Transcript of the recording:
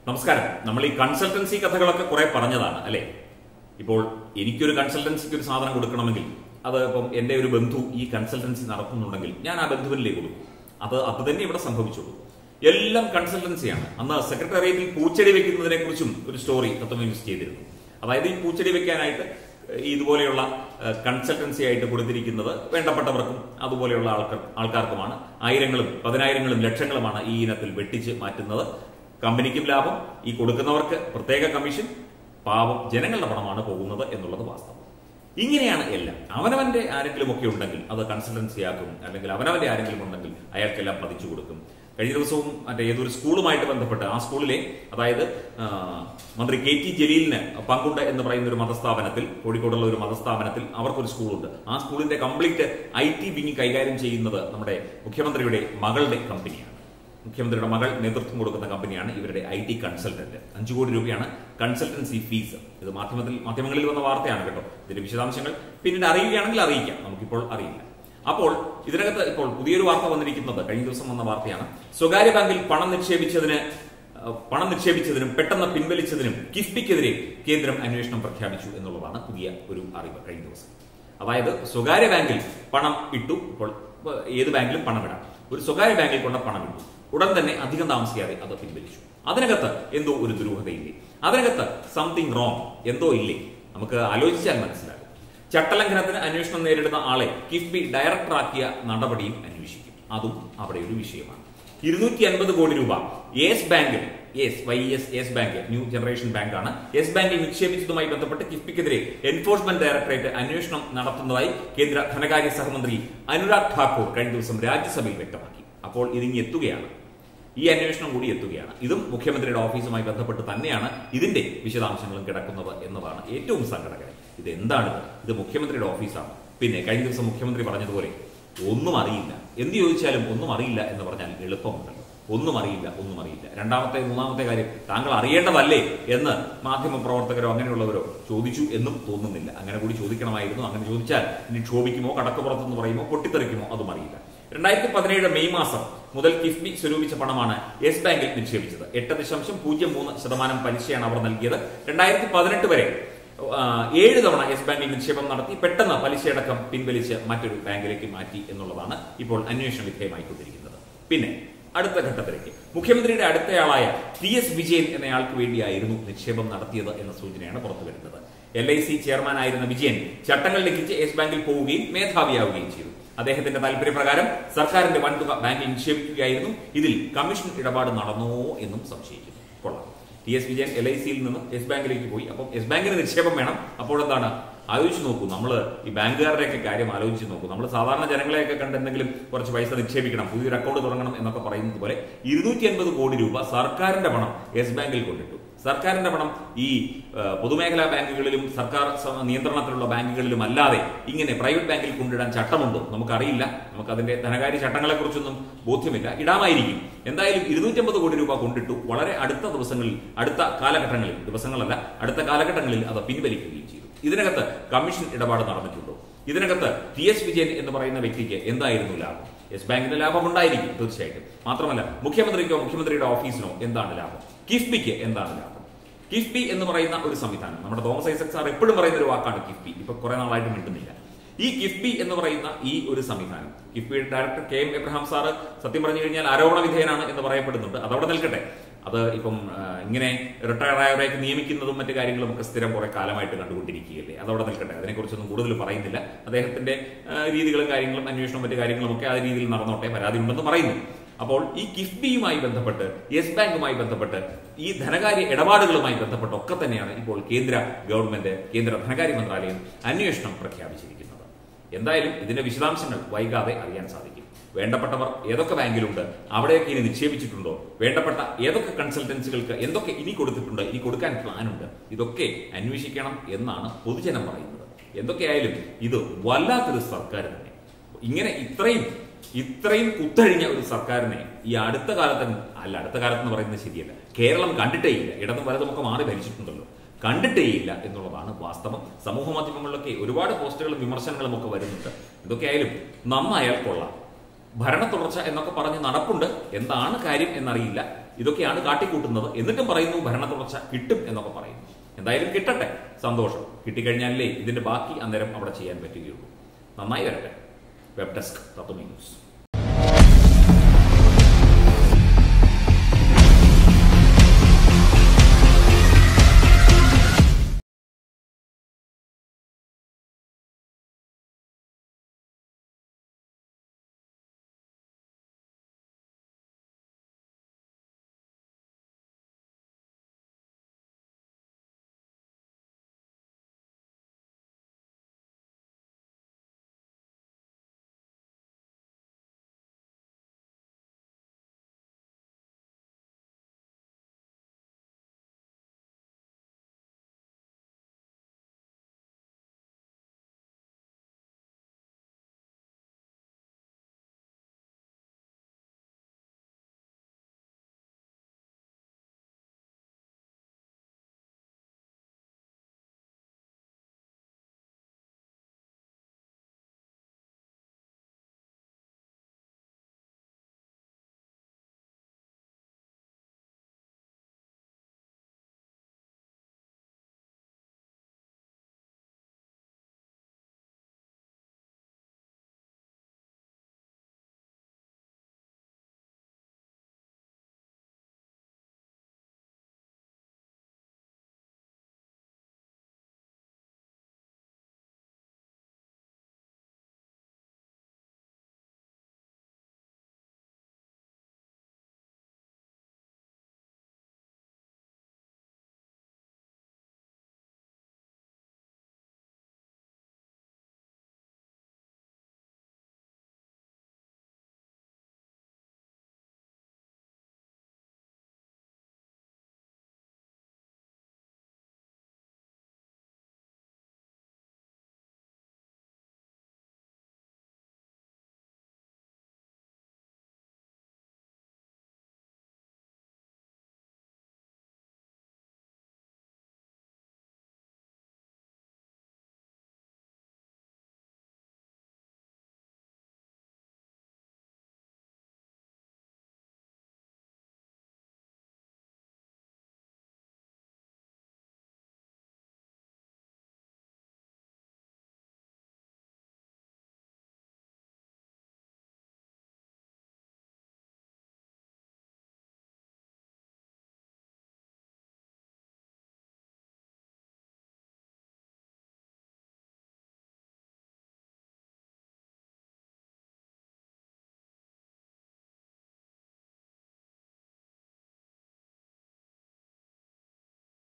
നമസ്കാരം നമ്മൾ ഈ കൺസൾട്ടൻസി കഥകളൊക്കെ കുറെ പറഞ്ഞതാണ് അല്ലെ ഇപ്പോൾ എനിക്കൊരു കൺസൾട്ടൻസിക്ക് ഒരു സാധനം കൊടുക്കണമെങ്കിൽ അത് ഇപ്പം എന്റെ ഒരു ബന്ധു ഈ കൺസൾട്ടൻസി നടത്തുന്നുണ്ടെങ്കിൽ ഞാൻ ആ ബന്ധുവിനിലേക്ക് കൊടുക്കും അത് അത് തന്നെ ഇവിടെ സംഭവിച്ചുള്ളൂ എല്ലാം കൺസൾട്ടൻസിയാണ് അന്ന് സെക്രട്ടേറിയറ്റിൽ പൂച്ചെടി വെക്കുന്നതിനെ കുറിച്ചും ഒരു സ്റ്റോറി തത്വം യൂസ് ചെയ്തിരുന്നു അതായത് ഈ പൂച്ചെടി വെക്കാനായിട്ട് ഈ ഇതുപോലെയുള്ള കൺസൾട്ടൻസി ആയിട്ട് കൊടുത്തിരിക്കുന്നത് വേണ്ടപ്പെട്ടവർക്കും അതുപോലെയുള്ള ആൾക്കാർ ആൾക്കാർക്കുമാണ് ആയിരങ്ങളും പതിനായിരങ്ങളും ലക്ഷങ്ങളുമാണ് ഈ ഇനത്തിൽ വെട്ടിച്ച് മാറ്റുന്നത് കമ്പനിക്കും ലാഭം ഈ കൊടുക്കുന്നവർക്ക് പ്രത്യേക കമ്മീഷൻ പാവം ജനങ്ങളുടെ പണമാണ് പോകുന്നത് എന്നുള്ളത് വാസ്തവം ഇങ്ങനെയാണ് എല്ലാം അവനവന്റെ ആരെങ്കിലും ഒക്കെ ഉണ്ടെങ്കിൽ അത് കൺസൾട്ടൻസി ആക്കും അല്ലെങ്കിൽ അവനവന്റെ ആരെങ്കിലും ഉണ്ടെങ്കിൽ അയാൾക്കെല്ലാം പതിച്ചു കൊടുക്കും കഴിഞ്ഞ ദിവസവും മറ്റേ ഏതൊരു സ്കൂളുമായിട്ട് ബന്ധപ്പെട്ട് ആ സ്കൂളിലെ അതായത് ആ, മന്ത്രി കെ ടി ജലീലിന് പങ്കുണ്ട് എന്ന് പറയുന്ന ഒരു മതസ്ഥാപനത്തിൽ കോഴിക്കോടുള്ള ഒരു മതസ്ഥാപനത്തിൽ അവർക്കൊരു സ്കൂളുണ്ട് ആ സ്കൂളിന്റെ കംപ്ലീറ്റ് ഐ ടി വിങ് കൈകാര്യം ചെയ്യുന്നത് നമ്മുടെ മുഖ്യമന്ത്രിയുടെ മകളുടെ കമ്പനിയാണ് മുഖ്യമന്ത്രിയുടെ മകൾ നേതൃത്വം കൊടുക്കുന്ന കമ്പനിയാണ് ഇവരുടെ ഐ ടി കൺസൾട്ടന്റ് അഞ്ചു കോടി രൂപയാണ് കൺസൾട്ടൻസി ഫീസ് ഇത് മാധ്യമത്തിൽ മാധ്യമങ്ങളിൽ വന്ന വാർത്തയാണ് കേട്ടോ ഇതിന്റെ വിശദാംശങ്ങൾ പിന്നീട് അറിയുകയാണെങ്കിൽ അറിയിക്കാം നമുക്കിപ്പോൾ അറിയില്ല അപ്പോൾ ഇതിനകത്ത് ഇപ്പോൾ പുതിയൊരു വാർത്ത വന്നിരിക്കുന്നത് കഴിഞ്ഞ ദിവസം വന്ന വാർത്തയാണ് സ്വകാര്യ ബാങ്കിൽ പണം നിക്ഷേപിച്ചതിന് അഹ് പണം നിക്ഷേപിച്ചതിനും പെട്ടെന്ന് പിൻവലിച്ചതിനും കിഫ്ബിക്കെതിരെ കേന്ദ്രം അന്വേഷണം പ്രഖ്യാപിച്ചു എന്നുള്ളതാണ് പുതിയ ഒരു അറിവ് കഴിഞ്ഞ ദിവസം അതായത് സ്വകാര്യ ബാങ്കിൽ പണം ഇട്ടു ഇപ്പോൾ ഇപ്പൊ ഏത് ബാങ്കിലും പണം ഇടാം ഒരു സ്വകാര്യ ബാങ്കിൽ കൊണ്ട് പണം ഇട്ടു ഉടൻ തന്നെ അധികം താമസിയാതെ അത് പിൻവലിച്ചു അതിനകത്ത് എന്തോ ഒരു ദുരൂഹതയില്ലേ അതിനകത്ത് സംതിങ് റോങ് എന്തോ ഇല്ലേ നമുക്ക് ആലോചിച്ചാൽ മനസ്സിലാകും ചട്ടലംഘനത്തിന് അന്വേഷണം നേരിടുന്ന ആളെ കിഫ്ബി ഡയറക്ടറാക്കിയ നടപടിയും അന്വേഷിക്കും അതും അവിടെ ഒരു വിഷയമാണ് ഇരുന്നൂറ്റി അൻപത് കോടി രൂപ യെസ് ബാങ്കിൽ Yes Y S Yes bank new generation ബാങ്കാണ് യെസ് ബാങ്കിൽ നിക്ഷേപിച്ചതുമായി ബന്ധപ്പെട്ട് കിഫ്ബിക്കെതിരെ എൻഫോഴ്സ്മെന്റ് ഡയറക്ടറേറ്റ് അന്വേഷണം നടത്തുന്നതായി കേന്ദ്ര ധനകാര്യ സഹമന്ത്രി അനുരാഗ് ഠാക്കൂർ കഴിഞ്ഞ ദിവസം രാജ്യസഭയിൽ വ്യക്തമാക്കി അപ്പോൾ ഇതിങ്ങി എത്തുകയാണ് ഈ അന്വേഷണം കൂടി എത്തുകയാണ് ഇതും മുഖ്യമന്ത്രിയുടെ ഓഫീസുമായി ബന്ധപ്പെട്ട് തന്നെയാണ് ഇതിന്റെ വിശദാംശങ്ങളും കിടക്കുന്നത് എന്നതാണ് ഏറ്റവും സങ്കടകരം ഇത് എന്താണ് ഇത് മുഖ്യമന്ത്രിയുടെ ഓഫീസാണ് പിന്നെ കഴിഞ്ഞ ദിവസം മുഖ്യമന്ത്രി പറഞ്ഞതുപോലെ ഒന്നും അറിയില്ല എന്ത് ചോദിച്ചാലും ഒന്നും അറിയില്ല എന്ന് പറഞ്ഞാൽ എളുപ്പമുണ്ടല്ലോ ഒന്നും അറിയില്ല ഒന്നും അറിയില്ല രണ്ടാമത്തെ മൂന്നാമത്തെ കാര്യം താങ്കൾ അറിയേണ്ടതല്ലേ എന്ന് മാധ്യമ പ്രവർത്തകരോ അങ്ങനെയുള്ളവരോ ചോദിച്ചു എന്നും തോന്നുന്നില്ല അങ്ങനെ കൂടി ചോദിക്കണമായിരുന്നു അങ്ങനെ ചോദിച്ചാൽ ഇനി ക്ഷോഭിക്കുമോ കടക്കുപുറത്തെന്ന് പറയുമോ പൊട്ടിത്തെറിക്കുമോ അതും അറിയില്ല രണ്ടായിരത്തി പതിനേഴ് മെയ് മാസം മുതൽ കിഫ്ബി സ്വരൂപിച്ച പണമാണ് യെസ് ബാങ്കിൽ നിക്ഷേപിച്ചത് എട്ട് ദശാംശം പൂജ്യം മൂന്ന് ശതമാനം പലിശയാണ് അവർ നൽകിയത് രണ്ടായിരത്തി പതിനെട്ട് വരെ ആ, ഏഴ് തവണ യെസ് ബാങ്കിൽ നിക്ഷേപം നടത്തി പെട്ടെന്ന് പലിശയടക്കം പിൻവലിച്ച് മറ്റൊരു ബാങ്കിലേക്ക് മാറ്റി എന്നുള്ളതാണ് ഇപ്പോൾ അന്വേഷണ വിധേയമായിക്കൊണ്ടിരിക്കുന്നത് പിന്നെ അടുത്ത ഘട്ടത്തിലേക്ക് മുഖ്യമന്ത്രിയുടെ അടുത്തയാളായ ടി എസ് വിജയൻ എന്നയാൾക്ക് വേണ്ടിയായിരുന്നു നിക്ഷേപം നടത്തിയത് എന്ന സൂചനയാണ് പുറത്തുവരുന്നത് എൽ ഐ സി ചെയർമാനായിരുന്ന വിജയൻ ചട്ടങ്ങൾ ലംഘിച്ച് യെസ് ബാങ്കിൽ പോവുകയും മേധാവിയാവുകയും ചെയ്തു അദ്ദേഹത്തിന്റെ താല്പര്യപ്രകാരം സർക്കാരിന്റെ വൻതുക ബാങ്കിൽ നിക്ഷേപിക്കുകയായിരുന്നു ഇതിൽ കമ്മീഷൻ ഇടപാട് നടന്നോ എന്നും സംശയിക്കുന്നു കൊള്ളാം T S Vijayan L I സിയിൽ നിന്ന് യെസ് ബാങ്കിലേക്ക് പോയി അപ്പം യെസ് ബാങ്കിന് നിക്ഷേപം വേണം അപ്പോൾ എന്താണ് ആലോചിച്ച് നോക്കൂ നമ്മൾ ഈ ബാങ്കുകാരുടെയൊക്കെ കാര്യം ആലോചിച്ച് നോക്കൂ നമ്മൾ സാധാരണ ജനങ്ങളെയൊക്കെ കണ്ട് എന്തെങ്കിലും കുറച്ച് പൈസ നിക്ഷേപിക്കണം പുതിയൊരു അക്കൗണ്ട് തുടങ്ങണം എന്നൊക്കെ പറയുന്നത് പോലെ ഇരുന്നൂറ്റി അൻപത് കോടി രൂപ സർക്കാരിന്റെ പണം യെസ് ബാങ്കിൽ കൊണ്ടിട്ടു സർക്കാരിന്റെ പണം ഈ ആ, പൊതുമേഖലാ ബാങ്കുകളിലും സർക്കാർ സ- നിയന്ത്രണത്തിലുള്ള ബാങ്കുകളിലും അല്ലാതെ ഇങ്ങനെ പ്രൈവറ്റ് ബാങ്കിൽ കൊണ്ടിടാൻ ചട്ടമുണ്ടോ നമുക്കറിയില്ല നമുക്ക് അതിന്റെ ധനകാര്യ ചട്ടങ്ങളെ കുറിച്ചൊന്നും ബോധ്യമില്ല ഇടാമായിരിക്കും എന്തായാലും ഇരുന്നൂറ്റമ്പത് കോടി രൂപ കൊണ്ടിട്ടു വളരെ അടുത്ത ദിവസങ്ങളിൽ അടുത്ത കാലഘട്ടങ്ങളിൽ ദിവസങ്ങളല്ല അടുത്ത കാലഘട്ടങ്ങളിൽ അത് പിൻവലിക്കുകയും ചെയ്തു ഇതിനകത്ത് കമ്മീഷൻ ഇടപാട് നടന്നിട്ടുണ്ടോ ഇതിനകത്ത് ടി എസ് വിജയൻ എന്ന് പറയുന്ന വ്യക്തിക്ക് എന്തായിരുന്നു ലാഭം യെസ് ബാങ്കിന്റെ ലാഭം ഉണ്ടായിരിക്കും തീർച്ചയായിട്ടും മാത്രമല്ല മുഖ്യമന്ത്രിക്കോ മുഖ്യമന്ത്രിയുടെ ഓഫീസിനോ എന്താണ് ലാഭം കിഫ്ബിക്ക് എന്താണ് ലാഭം കിഫ്ബി എന്ന് പറയുന്ന ഒരു സംവിധാനം നമ്മുടെ തോമസ് ഐസക് സാർ എപ്പോഴും പറയുന്ന ഒരു വാക്കാണ് കിഫ്ബി ഇപ്പൊ കുറെ നാളായിട്ട് മിണ്ടുന്നില്ല ഈ കിഫ്ബി എന്ന് പറയുന്ന ഈ ഒരു സംവിധാനം കിഫ്ബിയുടെ director K M Abraham sir സത്യം പറഞ്ഞു കഴിഞ്ഞാൽ ആരോപണ വിധേയനാണ് എന്ന് പറയപ്പെടുന്നുണ്ട് അതവിടെ നിൽക്കട്ടെ അത് ഇപ്പം ആ, ഇങ്ങനെ റിട്ടയർ ആയവരെയൊക്കെ നിയമിക്കുന്നതും മറ്റു കാര്യങ്ങളും ഒക്കെ സ്ഥിരം കുറെ കാലമായിട്ട് കണ്ടുകൊണ്ടിരിക്കുകയല്ലേ അതവിടെ നിൽക്കട്ടെ അതിനെക്കുറിച്ചൊന്നും കൂടുതൽ പറയുന്നില്ല അദ്ദേഹത്തിന്റെ ആ, രീതികളും കാര്യങ്ങളും അന്വേഷണവും മറ്റു കാര്യങ്ങളും ഒക്കെ ആ രീതിയിൽ നടന്നോട്ടെ പരാതി ഉണ്ടെന്ന് പറയുന്നു അപ്പോൾ ഈ കിഫ്ബിയുമായി ബന്ധപ്പെട്ട് യെസ് ബാങ്കുമായി ബന്ധപ്പെട്ട് ഈ ധനകാര്യ ഇടപാടുകളുമായി ബന്ധപ്പെട്ട് ഒക്കെ തന്നെയാണ് ഇപ്പോൾ കേന്ദ്ര ഗവൺമെന്റ് കേന്ദ്ര ധനകാര്യ മന്ത്രാലയം അന്വേഷണം പ്രഖ്യാപിച്ചിരിക്കുന്നത് എന്തായാലും ഇതിന്റെ വിശദാംശങ്ങൾ വൈകാതെ അറിയാൻ സാധിക്കും വേണ്ടപ്പെട്ടവർ ഏതൊക്കെ ബാങ്കിലുണ്ട് അവിടെയൊക്കെ ഇനി നിക്ഷേപിച്ചിട്ടുണ്ടോ വേണ്ടപ്പെട്ട ഏതൊക്കെ കൺസൾട്ടൻസികൾക്ക് എന്തൊക്കെ ഇനി കൊടുത്തിട്ടുണ്ട് ഇനി കൊടുക്കാൻ പ്ലാനുണ്ട് ഇതൊക്കെ അന്വേഷിക്കണം എന്നാണ് പൊതുജനം പറയുന്നത് എന്തൊക്കെയായാലും ഇത് വല്ലാത്തൊരു സർക്കാർ തന്നെ ഇങ്ങനെ ഇത്രയും ഇത്രയും കുത്തഴിഞ്ഞ ഒരു സർക്കാരിനെ ഈ അടുത്ത കാലത്ത് അല്ല അടുത്ത കാലത്ത് എന്ന് പറയുന്നത് ശരിയല്ല കേരളം കണ്ടിട്ടേ ഇല്ല ഇടതും വലതുമൊക്കെ മാറി ഭരിച്ചിട്ടുണ്ടല്ലോ കണ്ടിട്ടേയില്ല എന്നുള്ളതാണ് വാസ്തവം സമൂഹ മാധ്യമങ്ങളിലൊക്കെ ഒരുപാട് പോസ്റ്റുകളും വിമർശനങ്ങളും ഒക്കെ വരുന്നുണ്ട് ഇതൊക്കെയായാലും നന്നായാൽ കൊള്ളാം ഭരണ തുടർച്ച എന്നൊക്കെ പറഞ്ഞ് നടപ്പുണ്ട് എന്താണ് കാര്യം എന്നറിയില്ല ഇതൊക്കെയാണ് കാട്ടിക്കൂട്ടുന്നത് എന്നിട്ടും പറയുന്നു ഭരണ തുടർച്ച കിട്ടും എന്നൊക്കെ പറയുന്നു എന്തായാലും കിട്ടട്ടെ സന്തോഷം കിട്ടിക്കഴിഞ്ഞാലേ ഇതിന്റെ ബാക്കി അന്നേരം അവിടെ ചെയ്യാൻ പറ്റുകയുള്ളൂ നന്നായി വരട്ടെ വെബ് ഡെസ്ക് തത്വമി ന്യൂസ്